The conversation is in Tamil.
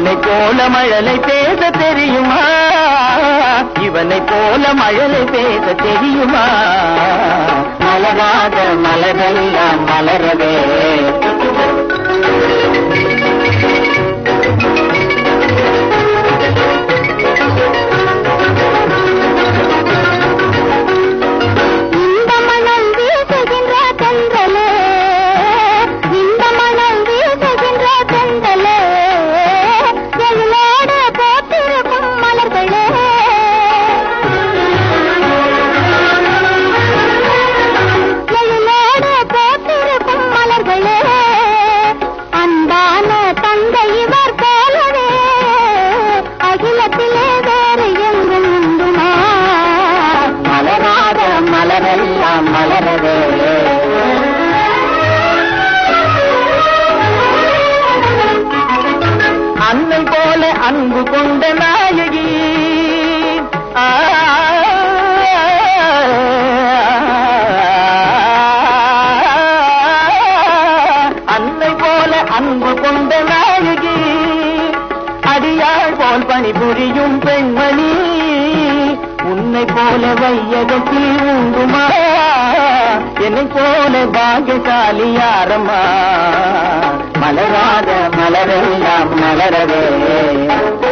இவனை போல மழலை பேச தெரியுமா இவனை போல மழலை பேச தெரியுமா மலராத மலரெல்லாம் மலரவே இந்த மணல் வீசுகின்ற தென்றலே இந்த மணல் வீசுகின்ற தென்றலே எழிலோடு போத்திருக்கும் மலர்களே எழிலோடு போத்திருக்கும் மலர்களே அன்பான தந்தை இவர் போலவே அகிலத்திலே வேறு எங்கும் உண்டுமா மலராத மலரெல்லாம் மலரவே அன்னை போல அன்பு கொண்ட நாயகி ஆ, அன்னை போல அன்பு கொண்ட நாயகி அடியாள் போல் பணிபுரியும் பெண்மணி உன்னை போல வையகத்தில் உண்டுமா என்னை போல பாகியசாலி யாரம்மா மலராத மலரெல்லாம் மலரவே